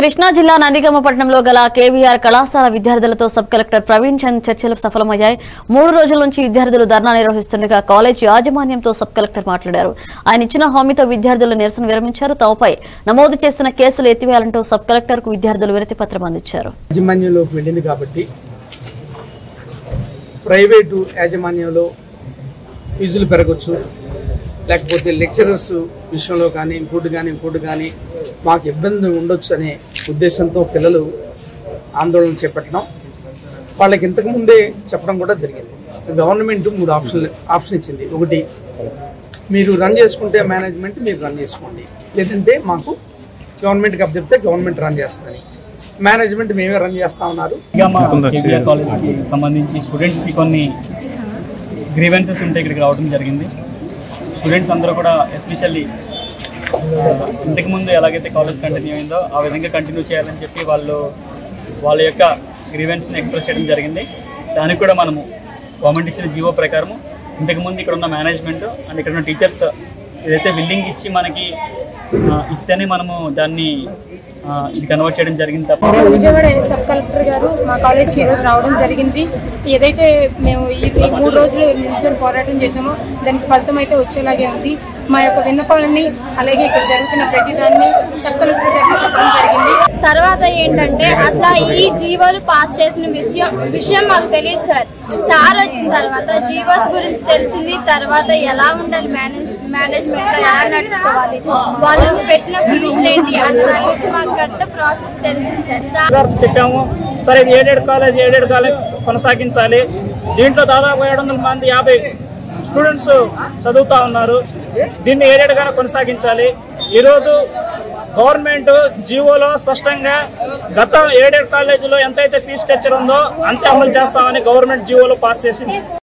కృష్ణా జిల్లా నందిగామపట్నంలో గల కేవీఆర్ కళాశాల విద్యార్థులతో సబ్ కలెక్టర్ ప్రవీణ్ చంద్ చర్చలు సఫలమయ్యాయి మూడు రోజుల నుంచి విద్యార్థులు ధర్నా నిర్వహిస్తుండగా కాలేజ్ యాజమాన్యంతో సబ్ కలెక్టర్ మాట్లాడారు ఆయన ఇచ్చిన హామీతో విద్యార్థులు నిరసన విరమించారు తమపై నమోదు చేసిన కేసులు ఎత్తివేయాలంటూ సబ్ కలెక్టర్ కు విద్యార్థులు వినతి పత్రం అందించారు యాజమాన్యంలోకి వెళ్ళింది కాబట్టి ప్రైవేటు యాజమాన్యంలో ఫీజులు పెరగచ్చు లేకపోతే లెక్చరర్స్ విషయంలో కానీ ఇంకోటి కానీ ఇంకోటి కానీ మాకు ఇబ్బంది ఉండొచ్చు అనే ఉద్దేశంతో పిల్లలు ఆందోళన చేపట్టడం వాళ్ళకి ఇంతకుముందే చెప్పడం కూడా జరిగింది గవర్నమెంట్ మూడు ఆప్షన్ ఆప్షన్ ఇచ్చింది ఒకటి మీరు రన్ చేసుకుంటే మేనేజ్మెంట్ మీరు రన్ చేసుకోండి లేదంటే మాకు గవర్నమెంట్కి అప్ చెప్తే గవర్నమెంట్ రన్ చేస్తుంది మేనేజ్మెంట్ మేమే రన్ చేస్తా ఉన్నారు ఇంకా మా కేబీఆర్ కాలేజ్కి సంబంధించి స్టూడెంట్స్కి కొన్ని గ్రీవెన్సెస్ ఉంటే ఇక్కడికి రావడం జరిగింది స్టూడెంట్స్ అందరూ కూడా ఎస్పెషల్లీ ఇంతకుముందు ఎలాగైతే కాలేజ్ కంటిన్యూ అయిందో ఆ విధంగా కంటిన్యూ చేయాలని చెప్పి వాళ్ళు వాళ్ళ యొక్క గ్రీవెన్స్ని ఎక్స్ప్రెస్ చేయడం జరిగింది దానికి కూడా మనము గవర్నమెంట్ ఇచ్చిన జీవో ప్రకారము ఇంతకుముందు ఇక్కడ ఉన్న మేనేజ్మెంట్ అండ్ ఇక్కడ ఉన్న టీచర్స్ ఏదైతే బిల్డింగ్ ఇచ్చి మనకి ఆ, ఇస్తేనే మనము దాన్ని ఆ, ఇది కన్వర్ట్ చేయడం జరిగింది తప్ప విజయవాడ సబ్ కలెక్టర్ గారు మా కాలేజ్కి ఈరోజు రావడం జరిగింది ఏదైతే మేము ఈ ఈ మూడు రోజులు నిల్చొని పోరాటం చేసామో దానికి ఫలితం అయితే వచ్చేలాగే ఉంది మా యొక్క విన్నపాలని అలాగే ఇక్కడ జరుగుతున్న ప్రతిదాన్ని సబ్ కలెక్టర్ గారికి చెప్పడం జరిగింది తర్వాత ఏంటంటే అసలు ఈ జీవోలు పాస్ చేసిన విషయం విషయం మాకు తెలియదు సార్ సార్ వచ్చిన తర్వాత జీవోస్ గురించి తెలిసింది తర్వాత ఎలా ఉండాలి మేనేజ్ మేనేజ్మెంట్ లో ఎలా నడుచుకోవాలి వాళ్ళు పెట్టిన ఫీజులు ఏంటి అన్న దాని గురించి మాకు కరెక్ట్ ప్రాసెస్ తెలిసింది సార్ సార్ గారు చెప్పాము సరే ఇది ఏడేడు కాలేజ్ ఏడేడు కాలేజ్ కొనసాగించాలి దీంట్లో దాదాపు ఏడు వందల మంది యాభై స్టూడెంట్స్ చదువుతా ఉన్నారు దీన్ని ఏడేడుగానే కొనసాగించాలి ఈరోజు గవర్నమెంట్ జీవోలో స్పష్టంగా గత ఏడేడు కాలేజీలో ఎంతైతే ఫీజు స్ట్రక్చర్ ఉందో అంతే అమలు చేస్తామని గవర్నమెంట్ జీవోలో పాస్ చేసింది